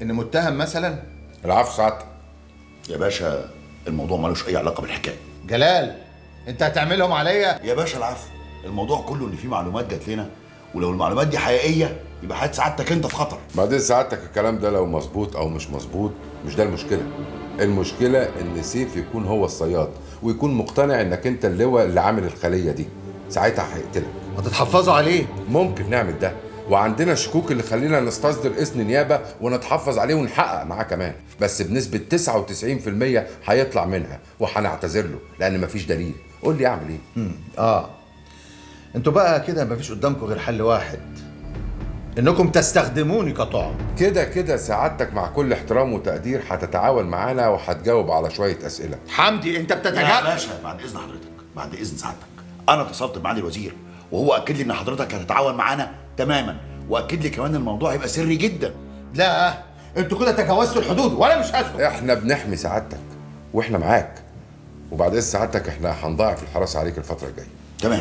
ان متهم مثلا العفو سعادتك يا باشا الموضوع ملوش اي علاقه بالحكايه جلال انت هتعملهم عليا يا باشا العفو الموضوع كله ان في معلومات جات لنا ولو المعلومات دي حقيقيه يبقى حياه سعادتك انت في خطر بعدين سعادتك الكلام ده لو مظبوط او مش مظبوط مش ده المشكله المشكله ان سيف يكون هو الصياد ويكون مقتنع انك انت اللواء اللي عامل الخليه دي ساعتها هيقتلك هتتحفظوا عليه ممكن نعمل ده وعندنا شكوك اللي خلينا نستصدر اذن نيابه ونتحفظ عليه ونحقق معاه كمان بس بنسبه 99% هيطلع منها وهنعتذر له لان مفيش دليل قول لي اعمل ايه اه انتوا بقى كده مفيش قدامكم غير حل واحد انكم تستخدموني كطعم كده كده سعادتك مع كل احترام وتقدير هتتعاون معانا وهتجاوب على شويه اسئله حمدي انت يا بتتجاهل باشا بعد اذن حضرتك بعد اذن سعادتك انا اتصلت بمعالي الوزير وهو اكد لي ان حضرتك هتتعاون معانا تماما واكد لي كمان الموضوع هيبقى سري جدا لا انتوا كده تجاوزتوا الحدود وانا مش هسكت احنا بنحمي سعادتك واحنا معاك وبعد اذن سعادتك احنا هنضاعف الحراسه عليك الفتره الجايه تمام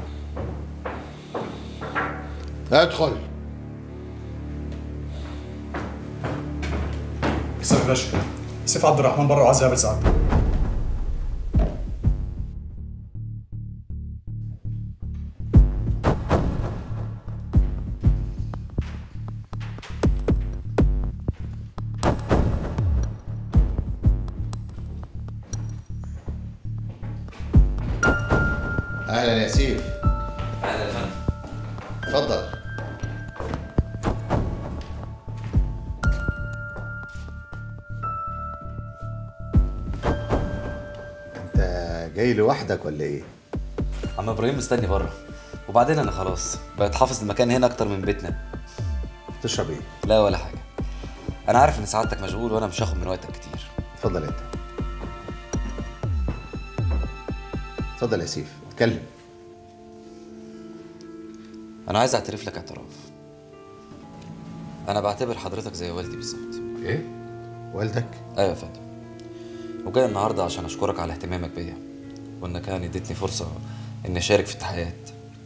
ادخل استاذ يا باشا سيف عبد الرحمن بره وعايز يقابل سعادتك اهلا يا سيف اهلا يا فندم اتفضل انت جاي لوحدك ولا ايه عم ابراهيم مستني بره وبعدين انا خلاص بقيت حافظ المكان هنا اكتر من بيتنا تشرب ايه لا ولا حاجه انا عارف ان سعادتك مشغول وانا مش هاخد من وقتك كتير اتفضل انت اتفضل يا سيف اتكلم انا عايز اعترف لك اعتراف انا بعتبر حضرتك زي والدي بالظبط ايه والدك ايوه يا فندم وجاي النهارده عشان اشكرك على اهتمامك بيا وانك يعني اديتني فرصه اني اشارك في التحقيقات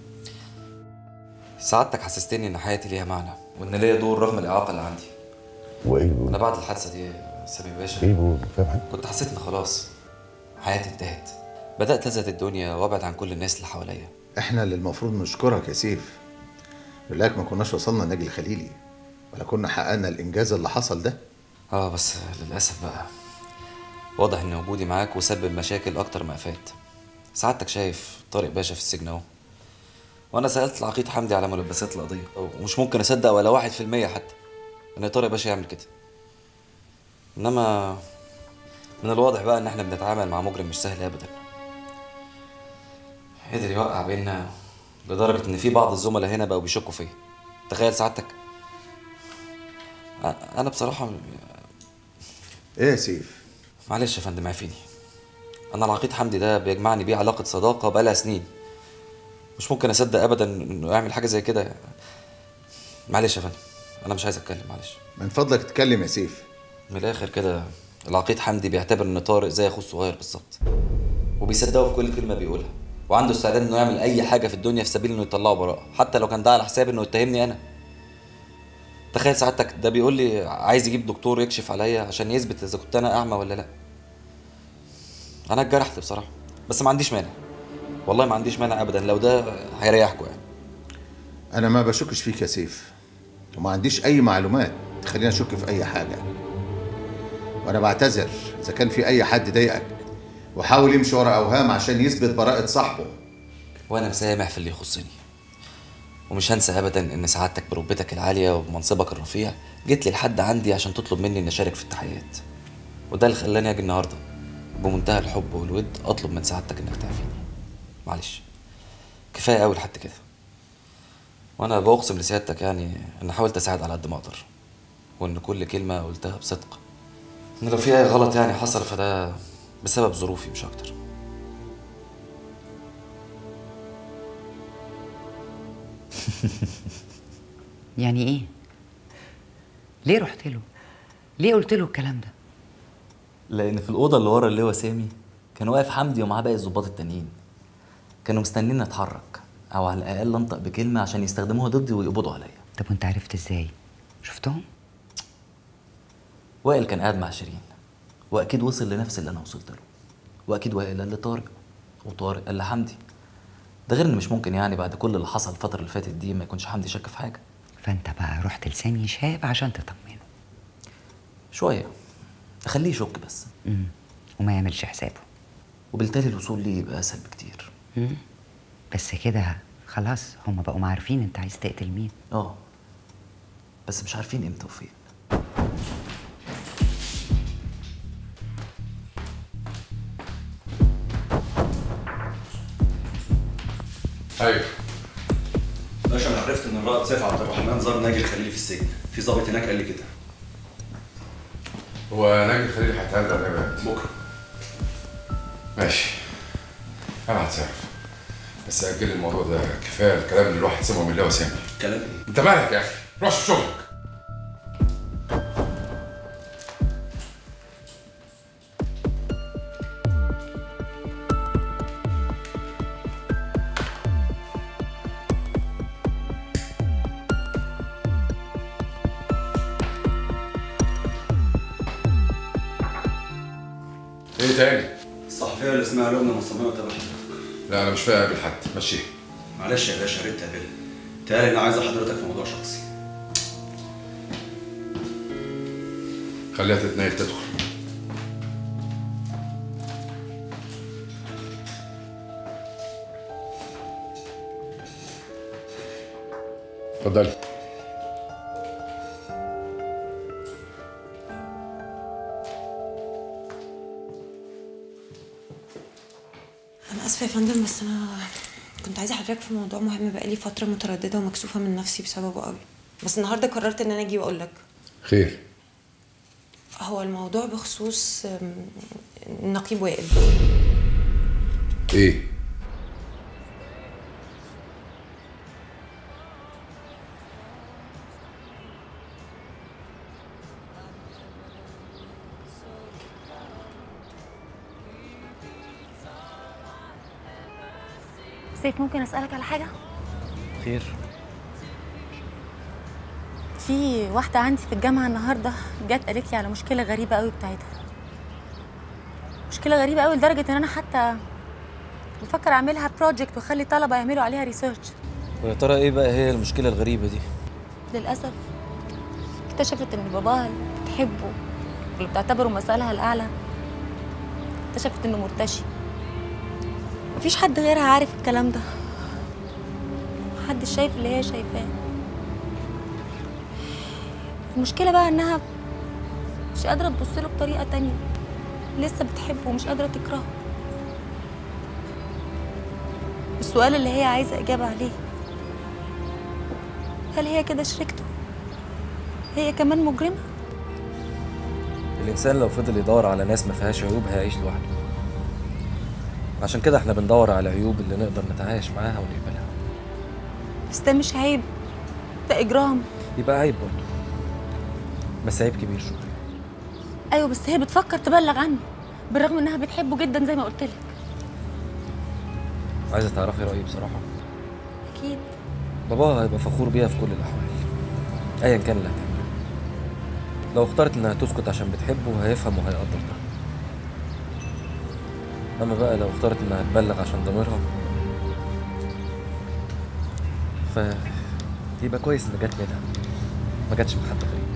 سعادتك حسستني ان حياتي ليها معنى وان ليا دور رغم الاعاقه اللي عندي وايه انا بعد الحادثه دي يا سامي باشا ايه فاهم حاجه كنت حسيت ان خلاص حياتي انتهت بدات ازهد الدنيا وابعد عن كل الناس اللي حواليا احنا اللي المفروض نشكرك يا سيف لولاك ما كناش وصلنا نجل الخليلي ولا كنا حققنا الانجاز اللي حصل ده اه بس للاسف بقى واضح ان وجودي معاك وسبب مشاكل اكتر ما افات سعادتك شايف طارق باشا في السجن اهو وانا سالت العقيد حمدي على ملبسات القضيه ومش ممكن اصدق ولا واحد في المية حتى ان طارق باشا يعمل كده انما من الواضح بقى ان احنا بنتعامل مع مجرم مش سهل ابدا قدر يوقع بينا لدرجه ان في بعض الزملاء هنا بقوا بيشكوا فيا تخيل سعادتك أ- انا بصراحه ايه يا سيف معلش يا فندم عافيني انا العقيد حمدي ده بيجمعني بيه علاقه صداقه بقالها سنين مش ممكن اصدق ابدا انه يعمل حاجه زي كده معلش يا فندم انا مش عايز اتكلم معلش من فضلك اتكلم يا سيف من الاخر كده العقيد حمدي بيعتبر ان طارق زي اخوه الصغير بالظبط وبيصدقه في كل كلمه بيقولها وعنده استعداد انه يعمل اي حاجه في الدنيا في سبيل انه يطلعه براءه حتى لو كان ده على حساب انه يتهمني انا تخيل سعادتك ده بيقول لي عايز يجيب دكتور يكشف عليا عشان يثبت اذا كنت انا اعمى ولا لا انا اتجرحت بصراحه بس ما عنديش مانع والله ما عنديش مانع ابدا لو ده هيريحكم يعني انا ما بشكش فيك يا سيف وما عنديش اي معلومات تخليني اشك في اي حاجه وانا بعتذر اذا كان في اي حد ضايقك وحاول يمشي ورا اوهام عشان يثبت براءه صاحبه وانا مسامح في اللي يخصني ومش هنسى ابدا ان سعادتك برتبتك العاليه وبمنصبك الرفيع جيت لي لحد عندي عشان تطلب مني اني اشارك في التحقيقات وده اللي خلاني اجي النهارده بمنتهى الحب والود اطلب من سعادتك انك تعافيني معلش كفايه قوي لحد كده وانا بقسم لسيادتك يعني ان حاولت اساعد على قد ما اقدر وان كل كلمه قلتها بصدق ان لو في اي غلط يعني حصل فده بسبب ظروفي مش اكتر يعني ايه ليه رحت له ليه قلت له الكلام ده لان في الاوضه اللي ورا اللواء سامي كان واقف حمدي ومعاه باقي الظباط التانيين كانوا مستنيين اتحرك او على الاقل انطق بكلمه عشان يستخدموها ضدي ويقبضوا عليا طب وانت عرفت ازاي شفتهم وائل كان قاعد مع شيرين واكيد وصل لنفس اللي انا وصلت له واكيد وائل قال لطارق وطارق قال لحمدي ده غير ان مش ممكن يعني بعد كل اللي حصل الفتره اللي فاتت دي ما يكونش حمدي شك في حاجه فانت بقى رحت لسامي شاب عشان تطمنه شويه اخليه يشك بس امم وما يعملش حسابه وبالتالي الوصول ليه يبقى اسهل بكتير مم. بس كده خلاص هم بقوا عارفين انت عايز تقتل مين اه بس مش عارفين امتى وفين ايوه باشا انا عرفت ان الرائد سيف عبد الرحمن زار ناجي الخليلي في السجن في ضابط هناك قال لي كده هو ناجي الخليل هيتهدى ولا بكره ماشي انا هتصرف بس اجل الموضوع ده كفايه الكلام اللي الواحد سمعه من الله وسامي كلام ايه انت مالك يا اخي روح شوف شغلك ايه تاني؟ الصحفيه اللي اسمها لبنى مصممه تقابل حضرتك لا انا مش فاهم اقابل حد مشيها معلش يا باشا يا ريت تقابلها تهيألي اني عايزه حضرتك في موضوع شخصي خليها تتنقل تدخل اتفضلي أنا آسفة يا فندم بس أنا كنت عايزة حضرتك في موضوع مهم بقالي فترة مترددة ومكسوفة من نفسي بسببه قوي بس النهاردة قررت إن أنا أجي وأقول لك خير هو الموضوع بخصوص أم، نقيب وائل ايه سيف ممكن اسالك على حاجه خير في واحده عندي في الجامعه النهارده جت قالت لي على مشكله غريبه قوي بتاعتها مشكله غريبه قوي لدرجه ان انا حتى بفكر اعملها بروجكت واخلي طلبه يعملوا عليها ريسيرش ويا ترى ايه بقى هي المشكله الغريبه دي للاسف اكتشفت ان باباها اللي بتحبه واللي بتعتبره مثلها الاعلى اكتشفت انه مرتشي مفيش حد غيرها عارف الكلام ده محدش شايف اللي هي شايفاه المشكلة بقى انها مش قادرة تبص له بطريقة تانية لسه بتحبه ومش قادرة تكرهه السؤال اللي هي عايزة إجابة عليه هل هي كده شريكته؟ هي كمان مجرمة؟ الانسان لو فضل يدور على ناس ما فيهاش عيوب هيعيش لوحده عشان كده احنا بندور على عيوب اللي نقدر نتعايش معاها ونقبلها بس ده مش عيب ده إجرام يبقى عيب برضه بس عيب كبير شويه أيوة بس هي بتفكر تبلغ عنه بالرغم إنها بتحبه جدا زي ما قلت لك عايزه تعرفي رايي بصراحه أكيد باباها هيبقى فخور بيها في كل الاحوال ايا كان اللي هتعمله لو اختارت انها تسكت عشان بتحبه هيفهم وهيقدر ده اما بقى لو اختارت انها تبلغ عشان ضميرها ف يبقى كويس ان جت منها ما جاتش من حد غريب